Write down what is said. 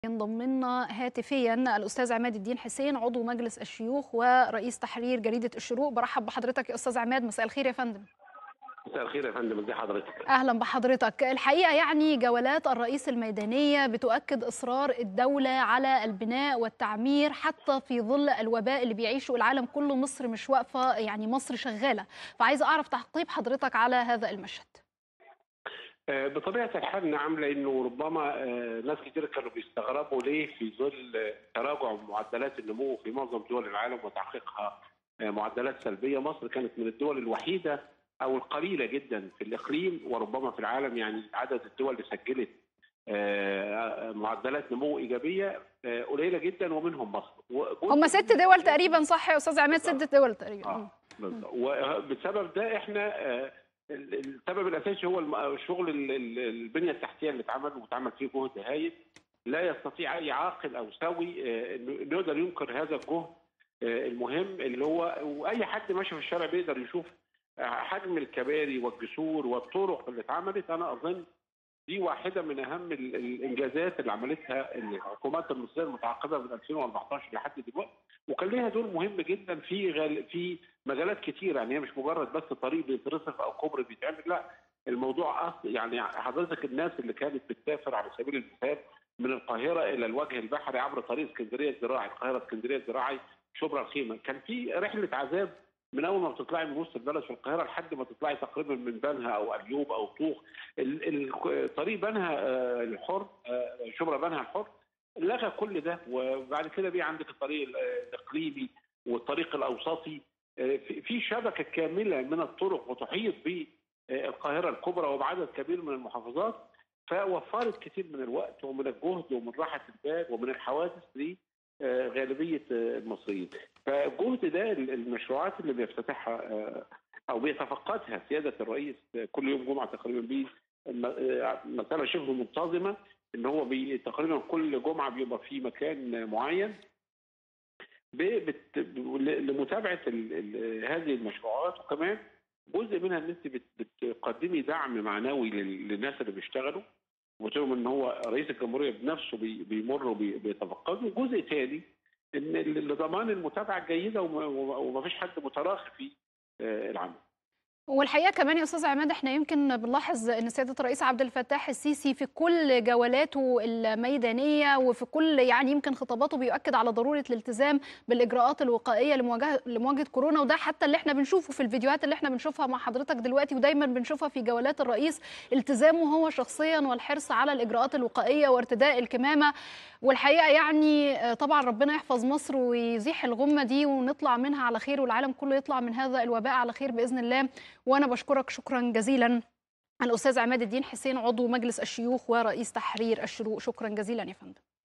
ينضم لنا هاتفيا الاستاذ عماد الدين حسين عضو مجلس الشيوخ ورئيس تحرير جريده الشروق برحب بحضرتك يا استاذ عماد مساء الخير يا فندم مساء الخير يا فندم ازي حضرتك اهلا بحضرتك الحقيقه يعني جولات الرئيس الميدانيه بتؤكد اصرار الدوله على البناء والتعمير حتى في ظل الوباء اللي بيعيشه العالم كله مصر مش واقفه يعني مصر شغاله فعايزه اعرف تعقيب حضرتك على هذا المشهد بطبيعه الحال نعم لانه ربما ناس كتير كانوا بيستغربوا ليه في ظل تراجع معدلات النمو في معظم دول العالم وتحقيقها معدلات سلبيه مصر كانت من الدول الوحيده او القليله جدا في الاقليم وربما في العالم يعني عدد الدول اللي سجلت معدلات نمو ايجابيه قليله جدا ومنهم مصر هم ست دول تقريبا صح يا استاذ عماد ست دول تقريبا آه. وبسبب ده احنا السبب الاساسي هو شغل البنيه التحتيه اللي اتعمل واتعمل فيه جهد هايل لا يستطيع اي عاقل او سوي انه يقدر ينكر هذا الجهد المهم اللي هو واي حد ماشي في الشارع بيقدر يشوف حجم الكباري والجسور والطرق اللي اتعملت انا اظن دي واحده من اهم الانجازات اللي عملتها الحكومات المصريه المتعاقبه من 2014 لحد دلوقتي وكان ليها دور مهم جدا في غال في مجالات كتيره يعني هي مش مجرد بس طريق بيترصف او كوبري بيتعمل لا الموضوع أصل يعني حضرتك الناس اللي كانت بتسافر على سبيل المثال من القاهره الى الوجه البحري عبر طريق اسكندريه الزراعي القاهره اسكندريه الزراعي شبرا الخيمه كان في رحله عذاب من اول ما بتطلعي من وسط البلد في القاهره لحد ما تطلعي تقريبا من بنها او ايوب او طوخ طريق بنها الحر شبرا بنها الحر لغى كل ده وبعد كده بقى عندك الطريق الاقليمي والطريق الاوسطي في شبكه كامله من الطرق وتحيط بالقاهره الكبرى وبعدد كبير من المحافظات فوفرت كثير من الوقت ومن الجهد ومن راحه البال ومن الحوادث لغالبيه المصريين فالجهد ده المشروعات اللي بيفتتحها او بيتفقدها سياده الرئيس كل يوم جمعه تقريبا بيه مساله شبه منتظمه ان هو بي تقريبا كل جمعه بيبقى في مكان معين لمتابعه هذه المشروعات وكمان جزء منها ان انت بتقدمي دعم معنوي للناس اللي بيشتغلوا وتقول ان هو رئيس الجمهوريه بنفسه بيمر وبيتفقده وجزء ثاني ان لضمان المتابعه الجيده وما فيش حد متراخي في العمل والحقيقه كمان يا استاذ عماد احنا يمكن بنلاحظ ان سياده الرئيس عبد الفتاح السيسي في كل جولاته الميدانيه وفي كل يعني يمكن خطاباته بيؤكد على ضروره الالتزام بالاجراءات الوقائيه لمواجهه لمواجهه كورونا وده حتى اللي احنا بنشوفه في الفيديوهات اللي احنا بنشوفها مع حضرتك دلوقتي ودايما بنشوفها في جولات الرئيس التزامه هو شخصيا والحرص على الاجراءات الوقائيه وارتداء الكمامه والحقيقه يعني طبعا ربنا يحفظ مصر ويزيح الغمه دي ونطلع منها على خير والعالم كله يطلع من هذا الوباء على خير باذن الله وانا بشكرك شكرا جزيلا الاستاذ عماد الدين حسين عضو مجلس الشيوخ ورئيس تحرير الشروق شكرا جزيلا يا فندم